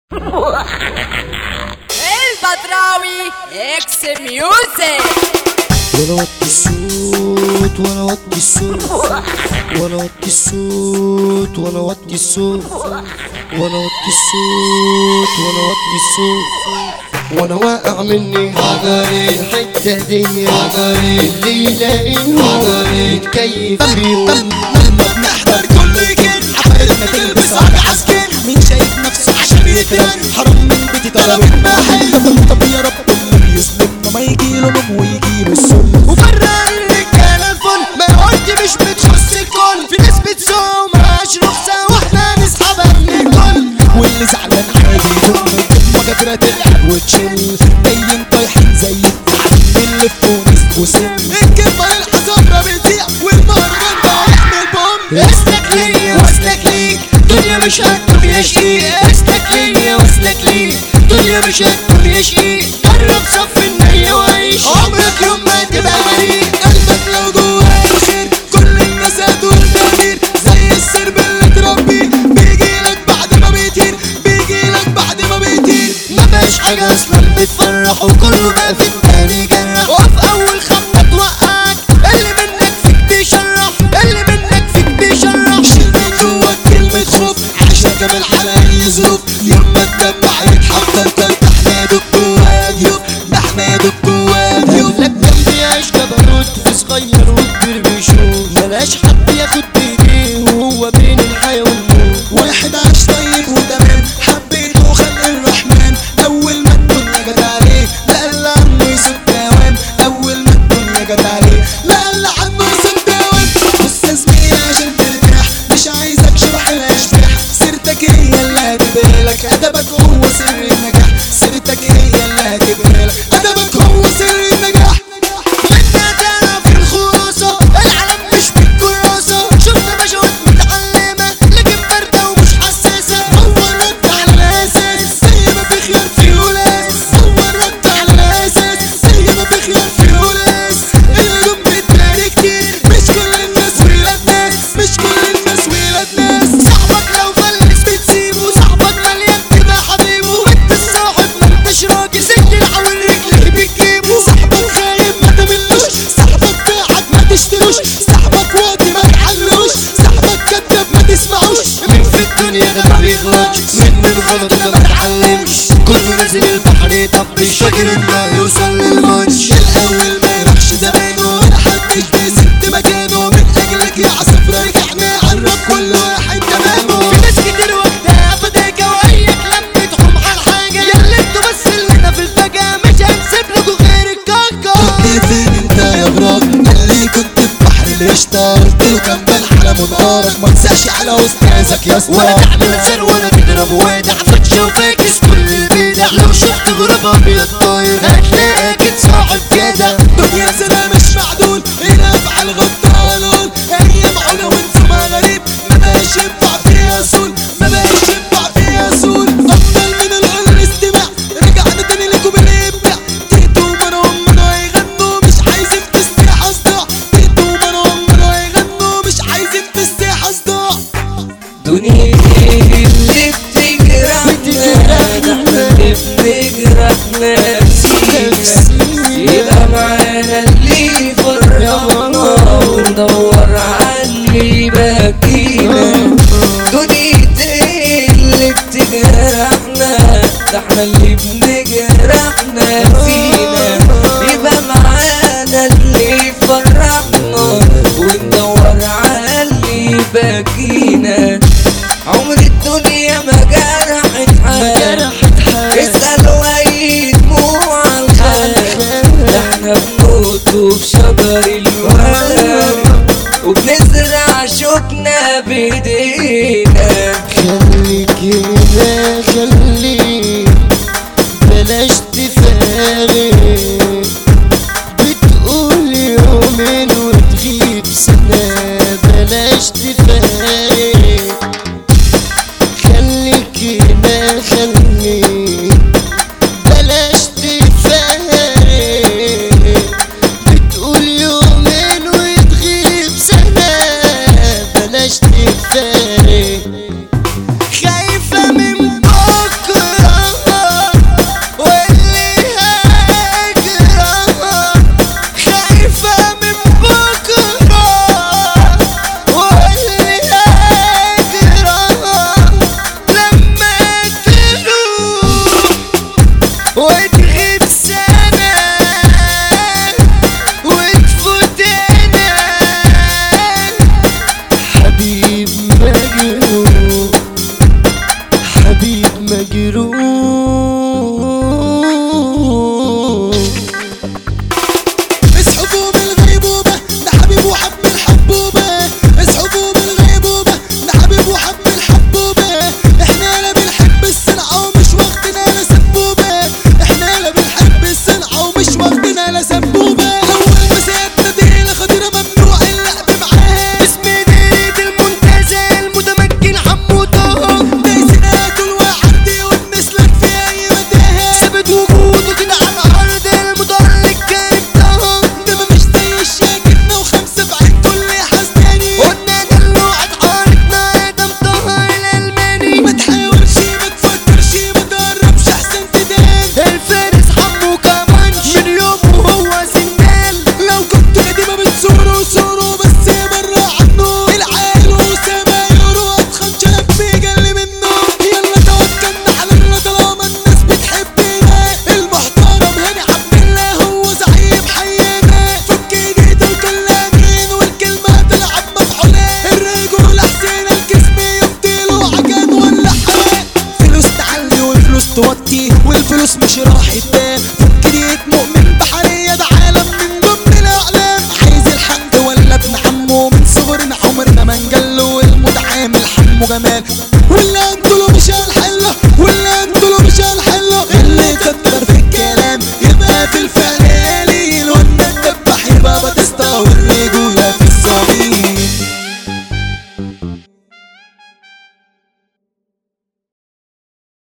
البدراوي اكس ميوزك وانا وطي الصوت وانا وطي الصوت وانا وطي الصوت وانا وطي الصوت وانا وطي الصوت وانا وطي الصوت وانا واقع مني حضري الحتة دي حضري اللي يلاقيهم يتكيف بيهم لما بنحضر كله يجن حفلتنا تلبس عرق عسكري مين شايف نفسه عشان يترن حرام من بيتي طلبت محل طب يا رب اللي بيسلمنا ما يجيله نوم ويجيله السم وفرق الرجاله الفل ما قلت مش بتخص الكل في ناس بتسوق معاش رخصه واحنا نسحبها من الكل واللي زعلان عادي يضم الدم قادرة تلعب وتشيل جايين طايحين زي التعبين بنلف ونسب وسن الكلمة الحصابة بتضيع والمهرجان ده هيحمل بوم اسلك ليا واسلك ليك دنيا مش هتكون يا شقيق اسلك ليا واسلك ليك دنيا مش هتكون يا شقيق جرب صف النية وعيش عمرك يوم ما تبقى غريب قلبك لو جواه الخير كل الناس هتقول تغيير زي السرب اللي تربيه بيجيلك بعد ما بيطير بيجيلك بعد ما بيطير ما بقاش حاجة اصلا بتفرح وكله بقى في التاني جرح وفي اول خبطة توقعك اللي منك فيك بيشرح اللي منك فيك بيشرح شيل من جواك كلمة خوف عشان كمان على اي ظروف يوم ما تدمع يتحضر ترتاح نادك جواك يوم ده احنا يدك جواك يوم لك جنبي عيش جبروت في صغير وكبير بيشوف ملاش حد ياخد بايديه وهو بين الحياة والموت واحد عاش طيب وتمام حبيته خلق الرحمن اول ما الدنيا جت عليه لا قال عنه يسد دوام اول ما الدنيا جت عليه لا قال عنه يسد دوام بص يا زميلي عشان ترتاح مش عايزك شرح الاشباح سيرتك هي اللي هتبهلك ادبك هو سر النجاح سيرتك هي اللي هتبهلك ادبك هو سر النجاح منها تعرف الخلاصة العالم مش بالكراسة شفنا بشوات متعلمة لكن باردة ومش حساسة هو الرد على الأساس زي ما في خيار في ولاس هو الرد على الأساس زي ما في خيار في ولاس الهجوم بتداري كتير مش كل الناس ولاد ناس مش كل الناس ولاد ناس صاحبك لو فلس بتسيبه صاحبك مليان تبقى حبيبه وانت الصاحب ما انتش راجل سد العون رجلي بتجيبه صاحبك خايب ما تملوش صاحبك باعك ما تشتروش صاحبك واطي ما تعلوش صاحبك كذاب ما تسمعوش مين في الدنيا ده ما بيغلطش من من غلط ده ما اتعلمش كله نازل البحر يطب الشاكر انه يوصل للماتش الاول ما يروحش زمانه ولا حدش بيسد مكانه من اجلك يا عصفر رجعنا عرف كل واحد تمامه في ناس كتير وقتها فداك واياك لما تحوم على حاجه يلا انتوا بس اللي في الفجاه مش هنسيب لكم غير الكاكا كنت فين انت يا براك اللي كنت في بحر القشطه قلت له كان بان على منقارك ما تسعش على استاذك يا اسطى ولا تعمل سر ولا تضرب وادع فتش وفاكس كل البدع لو شفت غراب ابيض طاير هتلاقيك صاحب جدع دنيا سنة مش معدول هنا افعل غطالون ايام علا وانتم غريب ما بقاش ينفع فيها سول ما بقاش ينفع فيها سول افضل من الغل استماع رجعنا تاني لكم الابداع تهدوا منهم منو هيغنوا مش عايزين تستريح اصداع تهدوا منهم منو هيغنوا مش عايزين تستريح اصداع دنيتي اللي بتجرحنا احنا اللي بنجرح نفسينا يبقى معانا اللي يفرحنا وندور على اللي يبكينا دنيتي اللي بتجرحنا ده احنا اللي بنجرح نفسينا يبقى معانا اللي يفرحنا وندور على اللي يبكينا عمر الدنيا ما جرحت حد اسأل واي دموع الخلق ده احنا بنموت في شجر الورد وبنزرع شوكنا بايدينا خليك هنا خليك بلاش تفارق مجروح اسحبوا من الغيبوبة ده حبيب وحب الحبوبة اسحبوا من الغيبوبة ده حبيب وحب الحبوبة احنا لا بنحب الصنعة ومش واخدنا لا سبوبة احنا لا بنحب الصنعة ومش واخدنا لا سبوبة اول ما سيادنا دي الخطيرة ممنوع اللعب معاها اسم ديرة المنتزه المتمكن حموده دايسنا طول وعدي ونسلك في اي متاهة ثابت وجوده كده على الارض المتألق كان ده مش زي الشاكتنا وخمسة في عين كل حسناني قلنا دلوعة حارتنا ادم طهر الالماني ما تحاولش ما تفكرش ما تقربش احسن تدان الفارس حمو كمان من يوم وهو سندال لو كنت قديمة بتزوروا صوروا بس بره عنه العيال وسما يورو اتخن شاب بيجل منه يلا توكلنا على الله طالما الناس بتحبنا المحترم هاني عبد الله هو زعيم حينا فك ايديته وكل امين والكلمه تلعب مفعولين الرجول حسين الكسب يبطلوا عجن ولا حرام فلوس تعلي والفلوس توطي والفلوس مش راح تبان